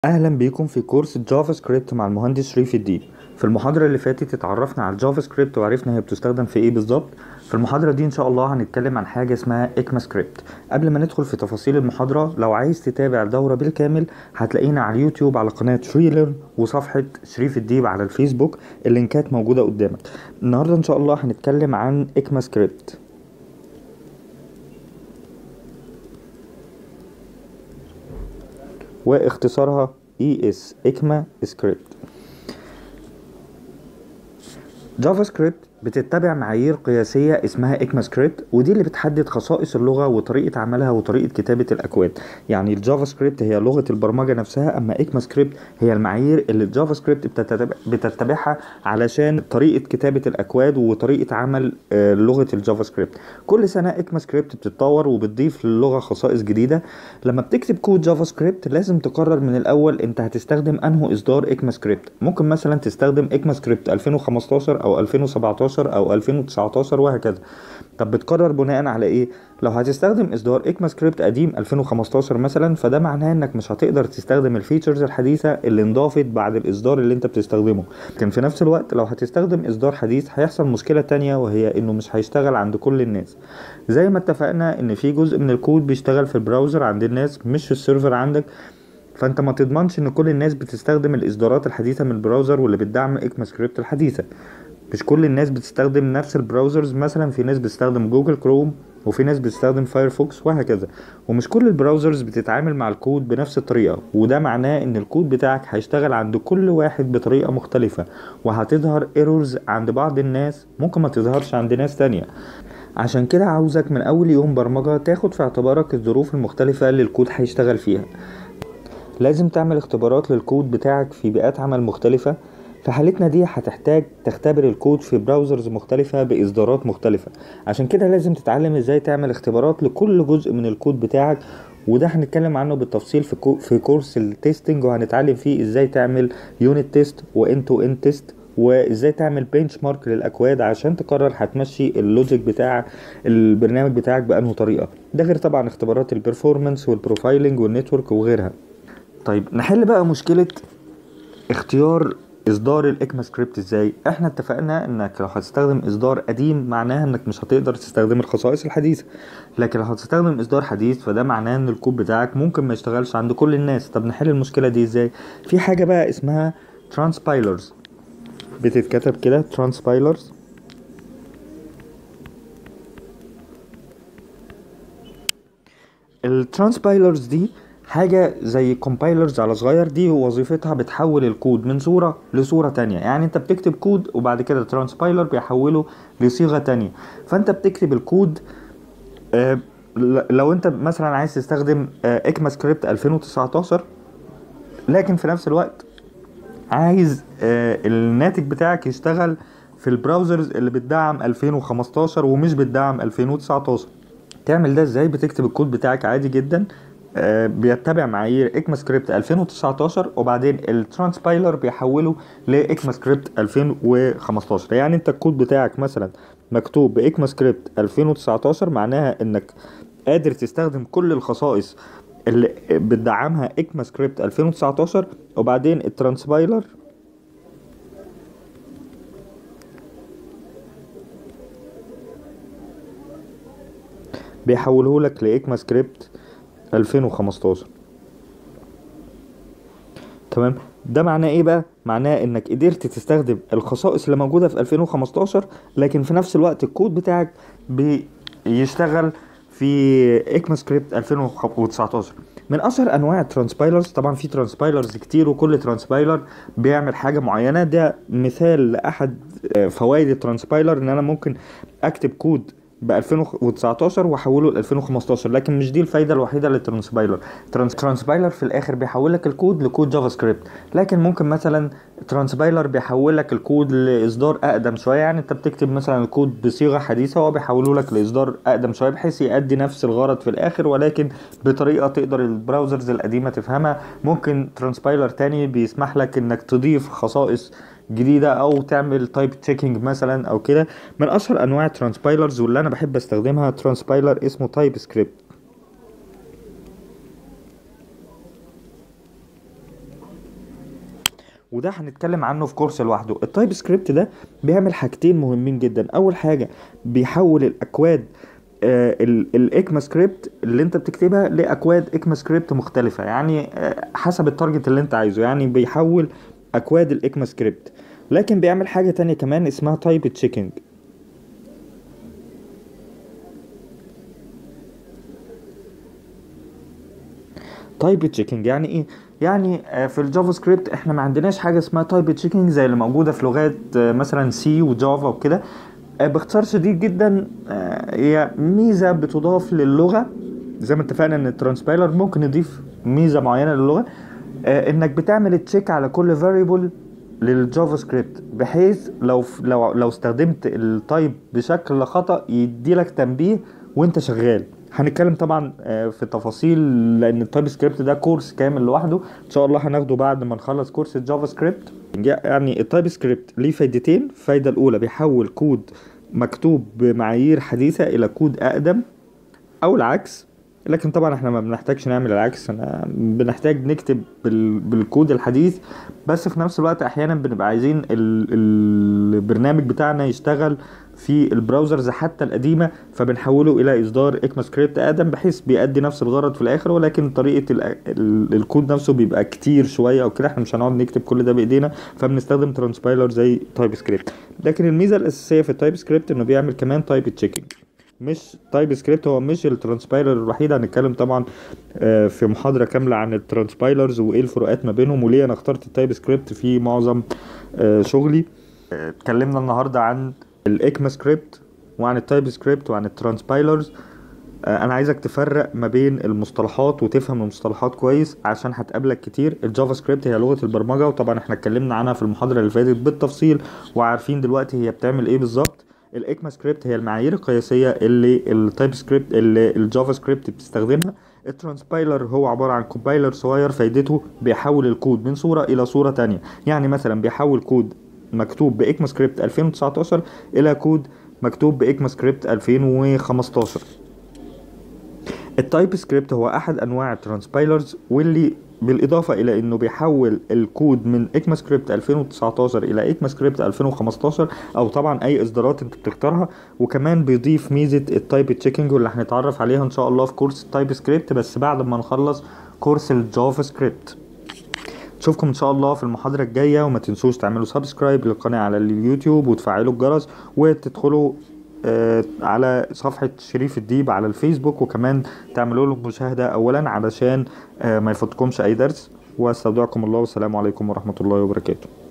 اهلا بيكم في كورس جافا سكريبت مع المهندس شريف الدين في المحاضرة اللي فاتت اتعرفنا على الجافا سكريبت وعرفنا هي بتستخدم في ايه بالظبط في المحاضرة دي ان شاء الله هنتكلم عن حاجة اسمها اكما سكريبت قبل ما ندخل في تفاصيل المحاضرة لو عايز تتابع الدورة بالكامل هتلاقينا على اليوتيوب على قناة شريلر وصفحة شريف الديب على الفيسبوك اللينكات موجودة قدامك النهاردة ان شاء الله هنتكلم عن اكما سكريبت واختصارها اي اس اكما سكريبت جافا سكريبت بتتبع معايير قياسية اسمها اكما سكريبت ودي اللي بتحدد خصائص اللغة وطريقة عملها وطريقة كتابة الأكواد يعني الجافا سكريبت هي لغة البرمجة نفسها أما اكما سكريبت هي المعايير اللي الجافا سكريبت بتتبع بتتبعها علشان طريقة كتابة الأكواد وطريقة عمل آه، لغة الجافا سكريبت كل سنة اكما سكريبت بتتطور وبتضيف للغة خصائص جديدة لما بتكتب كود جافا سكريبت لازم تقرر من الأول أنت هتستخدم أنه إصدار اكما سكريبت ممكن مثلا تستخدم اكما سكريبت 2015 أو 2017 او 2019 وهكذا طب بتقرر بناء على ايه لو هتستخدم اصدار اكما سكريبت قديم 2015 مثلا فده معناه انك مش هتقدر تستخدم الفيتشرز الحديثه اللي انضافت بعد الاصدار اللي انت بتستخدمه لكن في نفس الوقت لو هتستخدم اصدار حديث هيحصل مشكله تانية وهي انه مش هيشتغل عند كل الناس زي ما اتفقنا ان في جزء من الكود بيشتغل في البراوزر عند الناس مش في السيرفر عندك فانت ما تضمنش ان كل الناس بتستخدم الاصدارات الحديثه من البراوزر واللي بتدعم اكما سكريبت الحديثه مش كل الناس بتستخدم نفس البراوزرز مثلا في ناس بتستخدم جوجل كروم وفي ناس بتستخدم فايرفوكس وهكذا ومش كل البراوزرز بتتعامل مع الكود بنفس الطريقة وده معناه ان الكود بتاعك هيشتغل عند كل واحد بطريقة مختلفة وهتظهر ايرورز عند بعض الناس ممكن ما تظهرش عند ناس تانية عشان كده عاوزك من اول يوم برمجة تاخد في اعتبارك الظروف المختلفة اللي الكود هيشتغل فيها لازم تعمل اختبارات للكود بتاعك في بيئات عمل مختلفة في حالتنا دي هتحتاج تختبر الكود في براوزرز مختلفة بإصدارات مختلفة عشان كده لازم تتعلم ازاي تعمل اختبارات لكل جزء من الكود بتاعك وده هنتكلم عنه بالتفصيل في كو في كورس التستنج وهنتعلم فيه ازاي تعمل يونت تيست وان تو ان تيست وازاي تعمل بنش مارك للاكواد عشان تقرر هتمشي اللوجيك بتاع البرنامج بتاعك بانه طريقه ده غير طبعا اختبارات البرفورمانس والبروفايلنج والنتورك وغيرها طيب نحل بقى مشكله اختيار اصدار الاكما سكريبت ازاي احنا اتفقنا انك لو هتستخدم اصدار قديم معناها انك مش هتقدر تستخدم الخصائص الحديثه لكن لو هتستخدم اصدار حديث فده معناه ان الكود بتاعك ممكن ما يشتغلش عند كل الناس طب نحل المشكله دي ازاي في حاجه بقى اسمها ترانسبايلرز بتتكتب كده ترانسبايلرز الترانسبايلرز دي حاجة زي كومبايلرز على صغير دي وظيفتها بتحول الكود من صورة لصورة تانية يعني انت بتكتب كود وبعد كده ترانسبايلر بيحوله لصيغة تانية فانت بتكتب الكود آه لو انت مثلا عايز تستخدم آه اكما سكريبت 2019 لكن في نفس الوقت عايز آه الناتج بتاعك يشتغل في البراوزرز اللي بتدعم 2015 ومش بتدعم 2019 تعمل ده ازاي بتكتب الكود بتاعك عادي جدا آه بيتبع معايير اكما سكريبت 2019 وبعدين الترانسبايلر بيحوله لاكما سكريبت 2015 يعني انت الكود بتاعك مثلا مكتوب باكما سكريبت 2019 معناها انك قادر تستخدم كل الخصائص اللي بتدعمها اكما سكريبت 2019 وبعدين الترانسبايلر بيحوله لك لاكما سكريبت 2015 تمام ده معناه ايه بقى معناه انك قدرت تستخدم الخصائص اللي موجوده في 2015 لكن في نفس الوقت الكود بتاعك بيشتغل في اكما سكريبت 2019 من اشهر انواع الترانسبايلرز طبعا في ترانسبايلرز كتير وكل ترانسبايلر بيعمل حاجه معينه ده مثال لاحد فوائد الترانسبايلر ان انا ممكن اكتب كود ب 2019 واحوله ل 2015 لكن مش دي الفايده الوحيده للترانسبايلر ترانسبايلر في الاخر بيحول لك الكود لكود جافا سكريبت لكن ممكن مثلا ترانسبايلر بيحول لك الكود لاصدار اقدم شويه يعني انت بتكتب مثلا الكود بصيغه حديثه وهو بيحوله لك لاصدار اقدم شويه بحيث يؤدي نفس الغرض في الاخر ولكن بطريقه تقدر البراوزرز القديمه تفهمها ممكن ترانسبايلر تاني بيسمح لك انك تضيف خصائص جديده او تعمل تايب تشيكنج مثلا او كده من اشهر انواع الترانسبايلرز واللي انا بحب استخدمها ترانسبايلر اسمه تايب سكريبت وده هنتكلم عنه في كورس لوحده التايب سكريبت ده بيعمل حاجتين مهمين جدا اول حاجه بيحول الاكواد آه، ال- الاكما سكريبت اللي انت بتكتبها لاكواد اكما سكريبت مختلفه يعني آه، حسب التارجت اللي انت عايزه يعني بيحول اكواد الاكما سكريبت لكن بيعمل حاجه تانية كمان اسمها تايب تشيكنج تايب تشيكنج يعني ايه يعني آه، في الجافا سكريبت احنا ما عندناش حاجه اسمها تايب تشيكنج زي اللي موجوده في لغات آه، مثلا سي وجافا وكده آه، باختصار شديد جدا آه، هي ميزه بتضاف للغه زي ما اتفقنا ان الترانسبايلر ممكن يضيف ميزه معينه للغه آه، انك بتعمل تشيك على كل فاريبل للجافا سكريبت بحيث لو لو لو استخدمت التايب بشكل خطأ يديلك تنبيه وانت شغال هنتكلم طبعا آه، في تفاصيل لان التايب سكريبت ده كورس كامل لوحده ان شاء الله هناخده بعد ما نخلص كورس الجافا سكريبت يعني التايب سكريبت ليه فايدتين الفايده الاولى بيحول كود مكتوب بمعايير حديثه الى كود اقدم او العكس لكن طبعا احنا ما بنحتاجش نعمل العكس انا بنحتاج نكتب بال... بالكود الحديث بس في نفس الوقت احيانا بنبقى عايزين ال... البرنامج بتاعنا يشتغل في البراوزرز حتى القديمه فبنحوله الى اصدار اكما سكريبت اقدم بحيث بيأدي نفس الغرض في الاخر ولكن طريقه ال... ال... الكود نفسه بيبقى كتير شويه او كده احنا مش هنقعد نكتب كل ده بايدينا فبنستخدم ترانسبايلر زي تايب سكريبت لكن الميزه الاساسيه في التايب سكريبت انه بيعمل كمان تايب تشيكنج مش تايب سكريبت هو مش الترانسبايلر الوحيد هنتكلم طبعا آه، في محاضره كامله عن الترانسبايلرز وايه الفروقات ما بينهم وليه انا اخترت التايب سكريبت في معظم آه، شغلي آه، اتكلمنا النهارده عن الاكما سكريبت وعن التايب سكريبت وعن الترانسبايلرز آه، انا عايزك تفرق ما بين المصطلحات وتفهم المصطلحات كويس عشان هتقابلك كتير الجافا سكريبت هي لغه البرمجه وطبعا احنا اتكلمنا عنها في المحاضره اللي فاتت بالتفصيل وعارفين دلوقتي هي بتعمل ايه بالظبط الاكما سكريبت هي المعايير القياسيه اللي التايب سكريبت اللي الجافا سكريبت بتستخدمها الترانسبايلر هو عباره عن كومبايلر صغير فايدته بيحول الكود من صوره الى صوره تانية يعني مثلا بيحول كود مكتوب باكما سكريبت 2019 الى كود مكتوب باكما سكريبت 2015 التايب سكريبت هو احد انواع الترانسبايلرز واللي بالاضافه الى انه بيحول الكود من اكما سكريبت 2019 الى اكما سكريبت 2015 او طبعا اي اصدارات انت بتختارها وكمان بيضيف ميزه التايب تشيكنج واللي هنتعرف عليها ان شاء الله في كورس التايب سكريبت بس بعد ما نخلص كورس الجافا سكريبت نشوفكم ان شاء الله في المحاضره الجايه وما تنسوش تعملوا سبسكرايب للقناه على اليوتيوب وتفعلوا الجرس وتدخلوا آه، على صفحة شريف الديب على الفيسبوك وكمان تعملوا له مشاهدة أولا علشان آه، ما يفوتكمش أي درس واستودعكم الله والسلام عليكم ورحمة الله وبركاته